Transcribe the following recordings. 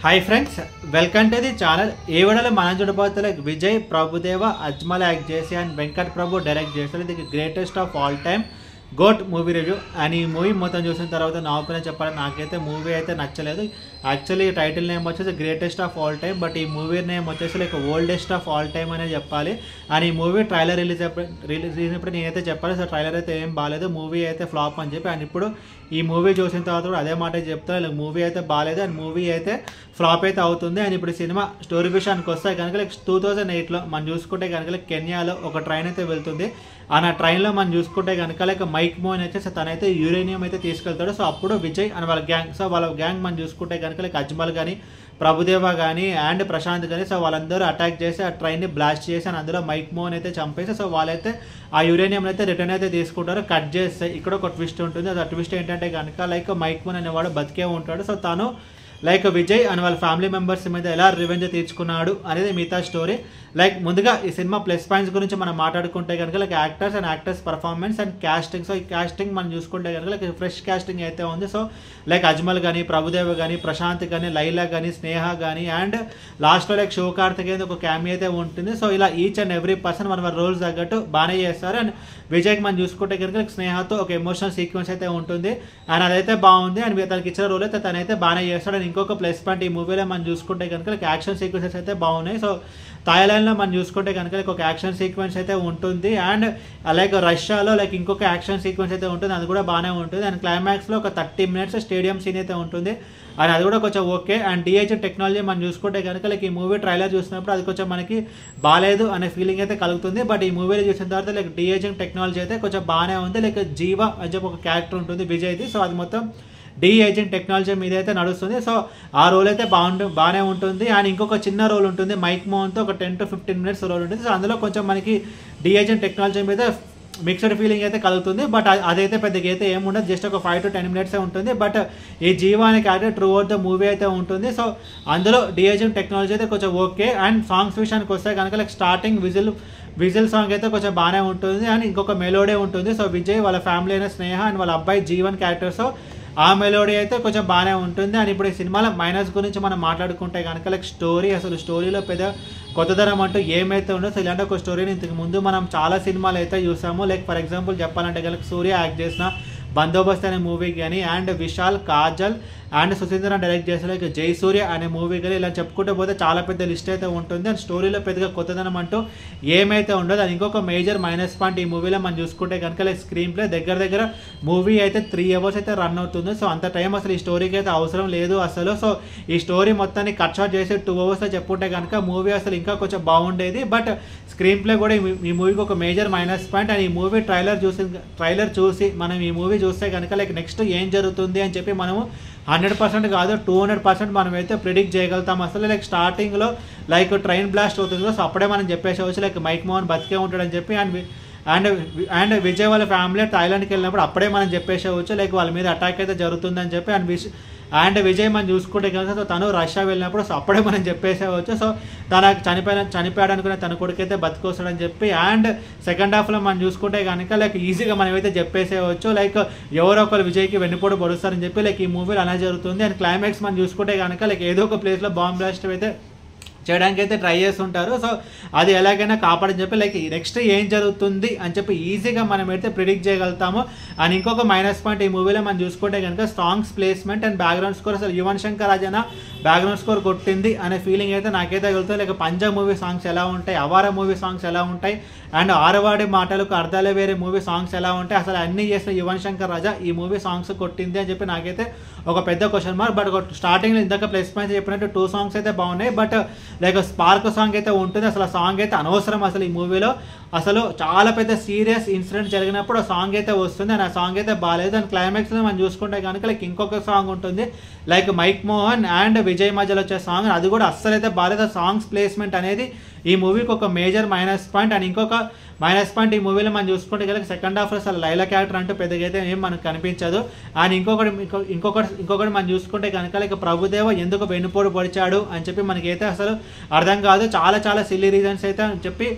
hi friends welcome to the channel ఈ వీడియోలో మనం చూడబోతున్న విజయ్ ప్రభుదేవ అజ్మల్ యాక్ట్ చేసి అండ్ వెంకట్ ప్రభు డైరెక్ట్ చేస్తారు ఇది greatest of all time GOAT movie review and ఈ మూవీ మొత్తం చూసిన తర్వాత నా ఒపీనియన్ చెప్పాలి నాకైతే మూవీ అయితే నచ్చలేదు యాక్చువల్లీ టైటిల్ నేమ్ వచ్చేసి greatest of all time but ఈ మూవీ నేమ్ వచ్చేసి like oldest of all time అనే చెప్పాలి అండ్ ఈ మూవీ ట్రైలర్ రిలీజ్ రిలీజ్ అయినప్పుడు నేనైతే చెప్పాలి సో ట్రైలర్ అయితే ఏం బాగాలేదు మూవీ అయితే ఫ్లాప్ అని చెప్పి అండ్ ఇప్పుడు ఈ మూవీ చూసిన తర్వాత కూడా అదే మాట చెప్తా లైక్ మూవీ అయితే బాగాలేదు అండ్ మూవీ అయితే ఫ్లాప్ అయితే అవుతుంది అండ్ ఇప్పుడు సినిమా స్టోరీ విషయానికి వస్తే కనుక లైక్ టూ థౌజండ్ ఎయిట్లో మనం చూసుకుంటే కనుక లైక్ కెన్యాలో ఒక ట్రైన్ అయితే వెళ్తుంది ఆ నా ట్రైన్లో మనం చూసుకుంటే కనుక లైక్ మైక్ మోన్ అయితే సో తనైతే యురేనియం అయితే తీసుకెళ్తాడు సో అప్పుడు విజయ్ అండ్ వాళ్ళ గ్యాంగ్ సో వాళ్ళ గ్యాంగ్ మనం చూసుకుంటే కనుక లైక్ అజ్మల్ కానీ ప్రభుదేవ కానీ అండ్ ప్రశాంత్ కానీ సో వాళ్ళందరూ అటాక్ చేసి ఆ ట్రైన్ని బ్లాస్ట్ చేసి అండ్ అందులో మైక్ మోన్ అయితే చంపేసి సో వాళ్ళైతే ఆ యురేనియం అయితే రిటర్న్ అయితే తీసుకుంటారు కట్ చేస్తే ఇక్కడ ఒక ట్విస్ట్ ఉంటుంది అది ట్విస్ట్ ఏంటంటే కనుక లైక్ మైక్ మోన్ అనేవాడు బతికే ఉంటాడు సో తను లైక్ విజయ్ అండ్ వాళ్ళ ఫ్యామిలీ మెంబర్స్ మీద ఎలా రివెంజ్ తీర్చుకున్నాడు అనేది మిగతా స్టోరీ లైక్ ముందుగా ఈ సినిమా ప్లస్ పాయింట్స్ గురించి మనం మాట్లాడుకుంటే కనుక like actors and actors performance and casting so ఈ క్యాస్టింగ్ మనం చూసుకుంటే కనుక లైక్ ఫ్రెష్ క్యాస్టింగ్ అయితే ఉంది సో లైక్ అజ్మల్ కానీ ప్రభుదేవ్ కానీ ప్రశాంత్ కానీ లైలా కానీ స్నేహ కానీ అండ్ లాస్ట్లో లైక్ శివకార్తికేయ ఒక క్యామీ అయితే ఉంటుంది సో ఇలా ఈచ్ అండ్ ఎవ్రీ పర్సన్ మన రోల్స్ తగ్గట్టు బాగానే చేస్తారు అండ్ విజయ్కి మనం చూసుకుంటే కనుక like స్నేహతో ఒక ఎమోషనల్ సీక్వెన్స్ అయితే ఉంటుంది అండ్ అదైతే బాగుంది అండ్ తనకి ఇచ్చిన రోల్ అయితే తనైతే బాగానే చేస్తాడు అండ్ ఇంకొక ప్లస్ పాయింట్ ఈ మూవీలో మనం చూసుకుంటే కనుక like యాక్షన్ సీక్వెన్సెస్ అయితే బాగున్నాయి సో థాయిలాండ్లో మనం చూసుకుంటే కనుక like ఒక యాక్షన్ సీక్వెన్స్ అయితే ఉంటుంది అండ్ లైక్ రష్యాలో లైక్ ఇంకొక యాక్షన్ సీక్వెన్స్ అయితే ఉంటుంది అది కూడా బాగానే ఉంటుంది అండ్ క్లైమాక్స్లో ఒక థర్టీ మినిట్స్ స్టేడియం సీన్ అయితే ఉంటుంది అండ్ అది కూడా కొంచెం ఓకే అండ్ డిహెచ్ టెక్నాలజీ మనం చూసుకుంటే కనుక లైక్ ఈ మూవీ ట్రైలర్ చూసినప్పుడు అది కొంచెం మనకి బాగాలేదు అనే ఫీలింగ్ అయితే కలుగుతుంది బట్ ఈ మూవీలో చూసిన తర్వాత లైక్ డిహెచింగ్ టెక్నాలజీ అయితే కొంచెం బాగానే ఉంది లైక్ జీవ అని చెప్పి ఒక క్యారెక్టర్ ఉంటుంది విజయ్ది సో అది మొత్తం డీ ఏజింగ్ టెక్నాలజీ మీద అయితే నడుస్తుంది సో ఆ రోల్ అయితే బాగుంటు బాగానే ఉంటుంది అండ్ ఇంకొక చిన్న రోల్ ఉంటుంది మైక్ మోహన్తో ఒక ten to fifteen minutes role ఉంటుంది సో అందులో కొంచెం మనకి డీ ఏజింగ్ టెక్నాలజీ మీద మిక్స్డ్ ఫీలింగ్ అయితే కలుగుతుంది బట్ అదైతే పెద్దగా అయితే ఏమి ఉండదు జస్ట్ ఒక ఫైవ్ టు టెన్ మినిట్సే ఉంటుంది బట్ ఈ జీవా అనే character throughout the movie అయితే ఉంటుంది సో అందులో డిఏజింగ్ టెక్నాలజీ అయితే కొంచెం ఓకే అండ్ సాంగ్స్ విషయానికి వస్తే కనుక like starting whistle whistle song అయితే కొంచెం బాగానే ఉంటుంది అండ్ ఇంకొక మెలోడీ ఉంటుంది సో విజయ్ వాళ్ళ ఫ్యామిలీ అయిన స్నేహ అండ్ వాళ్ళ అబ్బాయి జీవన్ క్యారెక్టర్ సో ఆ మెలోడీ అయితే కొంచెం బాగానే ఉంటుంది అండ్ ఇప్పుడు ఈ సినిమాలో మైనస్ గురించి మనం మాట్లాడుకుంటే కనుక లైక్ స్టోరీ అసలు స్టోరీలో పెద్ద కొత్తదనం అంటూ ఏమైతే ఉండదో సో ఇలాంటి ఒక స్టోరీని ఇంతకు ముందు మనం చాలా సినిమాలు అయితే చూసాము లైక్ ఫర్ ఎగ్జాంపుల్ చెప్పాలంటే కనుక సూర్య యాక్ట్ చేసిన బందోబస్త్ అనే మూవీ కానీ and Vishal Kajal and Sushindra direct చేసిన లైక్ జై సూర్య అనే మూవీ కానీ ఇలా చెప్పుకుంటూ పోతే చాలా పెద్ద లిస్ట్ అయితే ఉంటుంది అండ్ స్టోరీలో పెద్దగా కొత్తదనం అంటూ ఏమైతే ఉండదు అది ఇంకొక మేజర్ మైనస్ పాయింట్ ఈ మూవీలో మనం చూసుకుంటే కనుక లైక్ స్క్రీన్ ప్లే దగ్గర దగ్గర మూవీ అయితే త్రీ అవర్స్ అయితే రన్ అవుతుంది సో అంత టైం అసలు ఈ స్టోరీకి అయితే అవసరం లేదు అసలు సో ఈ స్టోరీ మొత్తాన్ని కట్ షాట్ చేసి టూ అవర్స్లో చెప్పుకుంటే కనుక మూవీ అసలు ఇంకా కొంచెం బాగుండేది బట్ స్క్రీన్ ప్లే కూడా ఈ- ఈ మూవీకి ఒక మేజర్ మైనస్ పాయింట్ అండ్ ఈ మూవీ ట్రైలర్ చూసి ట్రైలర్ చూసి మనం ఈ మూవీ చూస్తే కనుక లైక్ నెక్స్ట్ ఏం జరుగుతుంది అని చెప్పి మనము హండ్రెడ్ పర్సెంట్ కాదు టూ హండ్రెడ్ పర్సెంట్ మనం అయితే ప్రిడిక్ట్ చేయగలుగుతాం అసలు లైక్ స్టార్టింగ్లో లైక్ ట్రైన్ బ్లాస్ట్ అవుతుంది సో అప్పుడే మనం చెప్పేసేవచ్చు లైక్ మైక్ మోహన్ బతికే ఉంటాడని చెప్పి అండ్ వి- అండ్ వి- అండ్ విజయ్ వాళ్ళ ఫ్యామిలీ థాయిలాండ్కి వెళ్ళినప్పుడు అప్పుడే మనం చెప్పేసేవచ్చు లైక్ వాళ్ళ మీద అటాక్ అయితే జరుగుతుందని చెప్పి అండ్ విష్ అండ్ విజయ్ మనం చూసుకుంటే కనుక సో తను రష్యా వెళ్ళినప్పుడు సో అప్పుడే మనం చెప్పేసేవచ్చు సో తన చనిపోయిన చనిపోయాడు అనుకునే తన కొడుకైతే బతికొస్తాడని చెప్పి అండ్ సెకండ్ హాఫ్లో మనం చూసుకుంటే కనుక లైక్ ఈజీగా మనం అయితే చెప్పేసేవచ్చు లైక్ ఎవరో ఒకరు విజయ్కి వెన్నుపోటు పొడుస్తారని చెప్పి లైక్ ఈ మూవీలో అలా జరుగుతుంది అండ్ క్లైమాక్స్ మనం చూసుకుంటే కనుక లైక్ ఏదో ఒక ప్లేస్లో బాంబ్ బ్లాస్ట్ అయితే చేయడానికి అయితే ట్రై చేస్తుంటారు సో అది ఎలాగైనా కాపాడని చెప్పి లైక్ నెక్స్ట్ ఏం జరుగుతుంది అని చెప్పి ఈజీగా మనం అయితే ప్రిడిక్ట్ చేయగలుగుతాము అండ్ ఇంకొక మైనస్ పాయింట్ ఈ మూవీలో మనం చూసుకుంటే కనుక songs placement and background score అసలు యువన్ శంకర్ రాజన బ్యాక్గ్రౌండ్ స్కోర్ కొట్టింది అనే ఫీలింగ్ అయితే నాకైతే కలుగుతుంది లైక్ పంజాబ్ మూవీ సాంగ్స్ ఎలా ఉంటాయి అవార మూవీ సాంగ్స్ ఎలా ఉంటాయి అండ్ ఆరవాడి మాటలకు అర్థాలే వేరే మూవీ సాంగ్స్ ఎలా ఉంటాయి అసలు అన్ని చేసిన యువన్ శంకర్ రాజా ఈ మూవీ సాంగ్స్ కొట్టింది అని చెప్పి నాకైతే ఒక పెద్ద క్వశ్చన్ మార్క్ బట్ స్టార్టింగ్లో ఇందాక ప్లస్ పాయింట్స్ చెప్పినట్టు టూ సాంగ్స్ అయితే బాగున్నాయి బట్ లైక్ స్పార్క్ సాంగ్ అయితే ఉంటుంది అసలు ఆ సాంగ్ అయితే అనవసరం అసలు ఈ మూవీలో అసలు చాలా పెద్ద సీరియస్ ఇన్సిడెంట్ జరిగినప్పుడు ఆ సాంగ్ అయితే వస్తుంది అండ్ ఆ సాంగ్ అయితే బాగాలేదు అండ్ క్లైమాక్స్లో మనం చూసుకుంటే కనుక లైక్ ఇంకొక సాంగ్ ఉంటుంది లైక్ మైక్ మోహన్ అండ్ విజయ్ మధ్యలో వచ్చే సాంగ్ అది కూడా అస్సలు అయితే బాగాలేదు ఆ సాంగ్స్ ప్లేస్మెంట్ అనేది ఈ మూవీకి ఒక మేజర్ మైనస్ పాయింట్ అండ్ ఇంకొక మైనస్ పాయింట్ ఈ మూవీలో మనం చూసుకుంటే కనుక సెకండ్ హాఫ్లో అసలు లైలా క్యారెక్టర్ అంటూ పెద్దగా అయితే ఏం మనకు కనిపించదు అండ్ ఇంకొకటి ఇంకొ- ఇంకొకటి ఇంకొకటి మనం చూసుకుంటే కనుక లైక్ ప్రభుదేవ ఎందుకు వెన్నుపోటు పొడిచాడు అని చెప్పి మనకైతే అసలు అర్థం కాదు చాలా చాలా సిల్లీ రీజన్స్ అయితే అని చెప్పి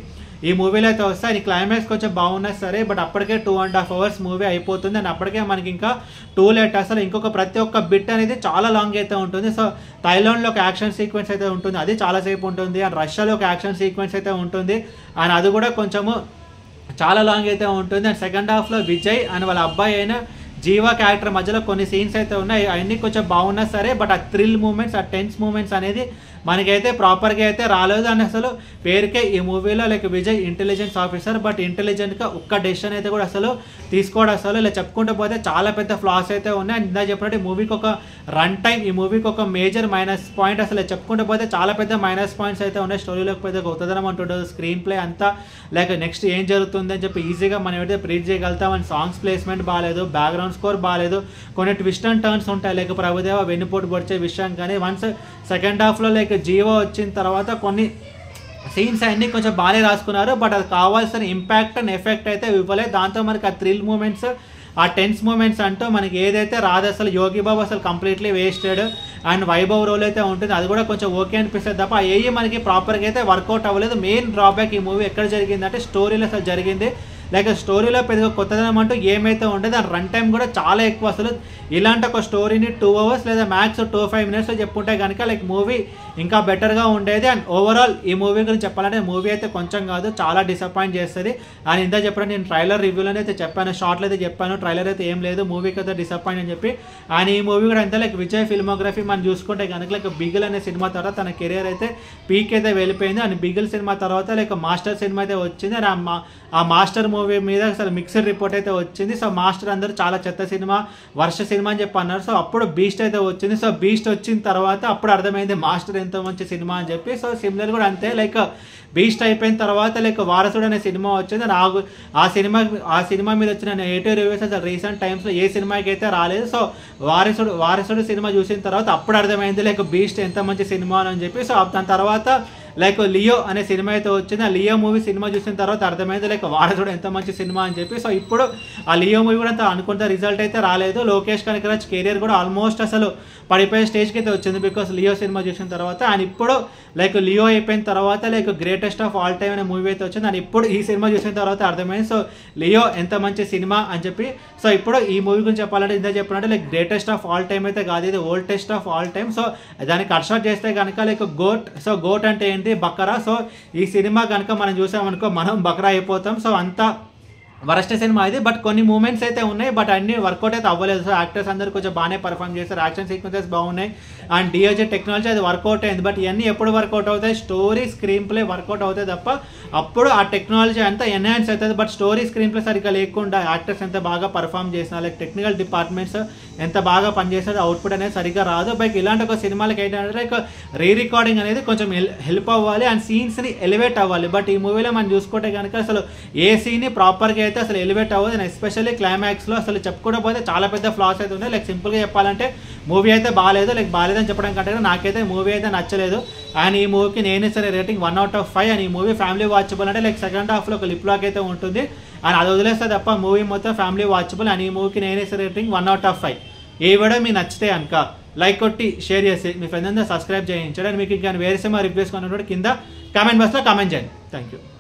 ఈ మూవీలో అయితే వస్తే ఆయన క్లైమాక్స్ కొంచెం బాగున్నా సరే బట్ అప్పటికే two and half hours movie అయిపోతుంది అండ్ అప్పటికే మనకి ఇంకా టూ లేట్ అసలు ఇంకొక ప్రతి ఒక్క బిట్ అనేది చాలా లాంగ్ అయితే ఉంటుంది సో థైలాండ్లో ఒక యాక్షన్ సీక్వెన్స్ అయితే ఉంటుంది అది చాలాసేపు ఉంటుంది అండ్ రష్యాలో ఒక యాక్షన్ సీక్వెన్స్ అయితే ఉంటుంది అండ్ అది కూడా కొంచెము చాలా లాంగ్ అయితే ఉంటుంది అండ్ సెకండ్ హాఫ్లో విజయ్ అండ్ వాళ్ళ అబ్బాయి అయిన జీవా క్యారెక్టర్ మధ్యలో కొన్ని సీన్స్ అయితే ఉన్నాయి అవన్నీ కొంచెం బాగున్నా సరే బట్ ఆ థ్రిల్ మూమెంట్స్ ఆ టెన్స్ మూమెంట్స్ అనేది మనకైతే ప్రాపర్గా అయితే రాలేదు అని అసలు పేరుకే ఈ మూవీలో like Vijay intelligence officer but ఇంటెలిజెంట్గా ఒక్క డెసిషన్ అయితే కూడా అసలు తీసుకోవడం అసలు ఇలా చెప్పుకుంటూ పోతే చాలా పెద్ద ఫ్లాస్ అయితే ఉన్నాయి అండ్ ఇందా చెప్పినట్టు ఈ మూవీకి ఒక రన్ టైం ఈ మూవీకి ఒక మేజర్ మైనస్ పాయింట్ అసలు చెప్పుకుంటూ పోతే చాలా పెద్ద మైనస్ పాయింట్స్ అయితే ఉన్నాయి స్టోరీలోకి పోతే గొప్పదనం అంటుండదు స్క్రీన్ ప్లే అంతా లైక్ నెక్స్ట్ ఏం జరుగుతుంది అని చెప్పి ఈజీగా మనం అయితే ప్రీచ్ చేయగలుగుతాం అండ్ సాంగ్స్ ప్లేస్మెంట్ బాగాలేదు బ్యాక్గ్రౌండ్ స్కోర్ బాగాలేదు కొన్ని ట్విస్ట్ అండ్ టర్న్స్ ఉంటాయి లైక్ ప్రభుదేవ వెన్నుపోటు పొడిచే విషయం కానీ వన్స్ సెకండ్ హాఫ్లో లైక్ జీవో వచ్చిన తర్వాత కొన్ని సీన్స్ అన్నీ కొంచెం బాగానే రాసుకున్నారు బట్ అది కావాల్సిన ఇంపాక్ట్ అండ్ ఎఫెక్ట్ అయితే ఇవ్వలేదు దాంతో మనకి ఆ థ్రిల్ మూమెంట్స్ ఆ టెన్స్ మూమెంట్స్ అంటూ మనకి ఏదైతే రాదు అసలు యోగి బాబు అసలు completely wasted and Vaibhav role అయితే ఉంటుంది అది కూడా కొంచెం ఓకే అనిపిస్తుంది తప్ప ఏ మనకి ప్రాపర్గా అయితే వర్కౌట్ అవ్వలేదు మెయిన్ డ్రాబ్యాక్ ఈ మూవీ ఎక్కడ జరిగిందంటే స్టోరీలో అసలు జరిగింది లైక్ స్టోరీలో పెద్ద కొత్తదనం అంటూ ఏమైతే ఉండదు దాని రన్ టైం కూడా చాలా ఎక్కువ అసలు ఇలాంటి ఒక స్టోరీని టూ అవర్స్ లేదా మ్యాక్స్ టూ ఫైవ్ మినిట్స్లో చెప్పుంటే కనుక లైక్ మూవీ ఇంకా బెటర్గా ఉండేది అండ్ ఓవరాల్ ఈ మూవీ గురించి చెప్పాలంటే మూవీ అయితే కొంచెం కాదు చాలా డిసప్పాయింట్ చేస్తుంది అండ్ ఇంత చెప్పడం నేను ట్రైలర్ రివ్యూలోనే అయితే చెప్పాను షార్ట్లో అయితే చెప్పాను ట్రైలర్ అయితే ఏం లేదు మూవీకి అయితే డిసప్పాయింట్ అని చెప్పి అండ్ ఈ మూవీ కూడా అంతే లైక్ విజయ్ ఫిల్మోగ్రఫీ మనం చూసుకుంటే కనుక లైక్ బిగిల్ అనే సినిమా తర్వాత తన కెరీర్ అయితే పీక్ అయితే వెళ్ళిపోయింది అండ్ బిగిల్ సినిమా తర్వాత లైక్ మాస్టర్ సినిమా అయితే వచ్చింది అండ్ ఆ మా ఆ మాస్టర్ మూవీ మీద అసలు మిక్సర్ రిపోర్ట్ అయితే వచ్చింది సో మాస్టర్ అందరూ చాలా చెత్త సినిమా వర్ష సినిమా అని చెప్పి అన్నారు సో అప్పుడు బీస్ట్ అయితే వచ్చింది సో బీస్ట్ వచ్చిన తర్వాత అప్పుడు అర్థమైంది మాస్టర్ ఎంతో మంచి సినిమా అని చెప్పి సో సిమిలర్ కూడా అంతే లైక్ బీస్ట్ అయిపోయిన తర్వాత లైక్ వారసుడు అనే సినిమా వచ్చింది అండ్ ఆ గు- ఆ సినిమా ఆ సినిమా మీద వచ్చిన నెగిటివ్ రివ్యూస్ అసలు రీసెంట్ టైమ్స్లో ఏ సినిమాకి అయితే రాలేదు సో వారసుడు వారసుడు సినిమా చూసిన తర్వాత అప్పుడు అర్థమైంది లైక్ బీస్ట్ ఎంత మంచి సినిమా అని చెప్పి సో దాని తర్వాత లైక్ లియో అనే సినిమా అయితే వచ్చింది ఆ లియో మూవీ సినిమా చూసిన తర్వాత అర్థమైంది లైక్ వారసుడు ఎంత మంచి సినిమా అని చెప్పి సో ఇప్పుడు ఆ లియో మూవీ కూడా అంత అనుకున్న రిజల్ట్ అయితే రాలేదు లోకేష్ కనకరాజ్ కెరియర్ కూడా ఆల్మోస్ట్ అసలు పడిపోయే స్టేజ్కి అయితే వచ్చింది బికాస్ లియో సినిమా చూసిన తర్వాత అండ్ ఇప్పుడు లైక్ లియో అయిపోయిన తర్వాత like greatest of all time అనే మూవీ అయితే వచ్చింది అండ్ ఇప్పుడు ఈ సినిమా చూసిన తర్వాత అర్థమైంది సో లియో ఎంత మంచి సినిమా అని చెప్పి సో ఇప్పుడు ఈ మూవీ గురించి చెప్పాలంటే ఇందా చెప్పినట్టు like greatest of all time అయితే కాదు ఇది oldest of all time so దానికి కన్స్ట్రక్ట్ చేస్తే కనుక లైక్ గోట్ సో గోట్ అంటే ఏంటి బకరా సో ఈ సినిమా కనుక మనం చూసామనుకో మనం బకరా అయిపోతాం సో అంతా వరస్ట్ సినిమా ఇది బట్ కొన్ని మూమెంట్స్ అయితే ఉన్నాయి బట్ అన్ని వర్కౌట్ అయితే అవ్వలేదు సో యాక్టర్స్ అందరూ కొంచెం బాగానే పర్ఫామ్ చేస్తారు యాక్షన్ సీక్వెన్సెస్ బాగున్నాయి అండ్ డిఓజే టెక్నాలజీ అది వర్కౌట్ అయింది బట్ ఇవన్నీ ఎప్పుడు వర్కౌట్ అవుతాయి స్టోరీ స్క్రీన్ ప్లే వర్కౌట్ అవుతాయి తప్ప అప్పుడు ఆ టెక్నాలజీ అంతా ఎన్హాన్స్ అవుతుంది బట్ స్టోరీ స్క్రీన్ ప్లే సరిగ్గా లేకుండా యాక్టర్స్ ఎంత బాగా పర్ఫామ్ చేసినా లైక్ టెక్నికల్ డిపార్ట్మెంట్స్ ఎంత బాగా పనిచేస్తుంది అవుట్పుట్ అనేది సరిగ్గా రాదు బైక్ ఇలాంటి ఒక సినిమాలకి ఏంటంటే లైక్ రీ రికార్డింగ్ అనేది కొంచెం హెల్ప్ అవ్వాలి అండ్ సీన్స్ని ఎలివేట్ అవ్వాలి బట్ ఈ మూవీలో మనం చూసుకుంటే కనుక అసలు ఏ సీన్ని ప్రాపర్గా అయితే అసలు ఎలివేట్ అవ్వదు అండ్ ఎస్పెషల్లీ క్లైమాక్స్లో అసలు చెప్పుకోకపోతే చాలా పెద్ద ఫ్లాస్ అయితే ఉన్నాయి లైక్ సింపుల్గా చెప్పాలంటే మూవీ అయితే బాగాలేదు లైక్ బాగాలేదని చెప్పడం కంటే కూడా నాకైతే మూవీ అయితే నచ్చలేదు అండ్ ఈ మూవీకి నేను సరే rating one out of five and ఈ మూవీ ఫ్యామిలీ వాచబుల్ అంటే లైక్ సెకండ్ హాఫ్లో ఒక లిప్ లాక్ అయితే ఉంటుంది అండ్ అది వదిలేస్తే తప్ప మూవీ మొత్తం ఫ్యామిలీ వాచబుల్ అండ్ ఈ మూవీకి నేనే సరే rating one out of five ఏ వీడియో మీకు నచ్చితే కనుక లైక్ కొట్టి షేర్ చేసి మీ ఫ్రెండ్ అంతా సబ్స్క్రైబ్ చేయించండి అండ్ మీకు ఇంకా వేరే సినిమా రివ్యూస్ కొన్నప్పుడు కింద కామెంట్ బాక్స్లో కామెంట్ చేయండి థ్యాంక్ యూ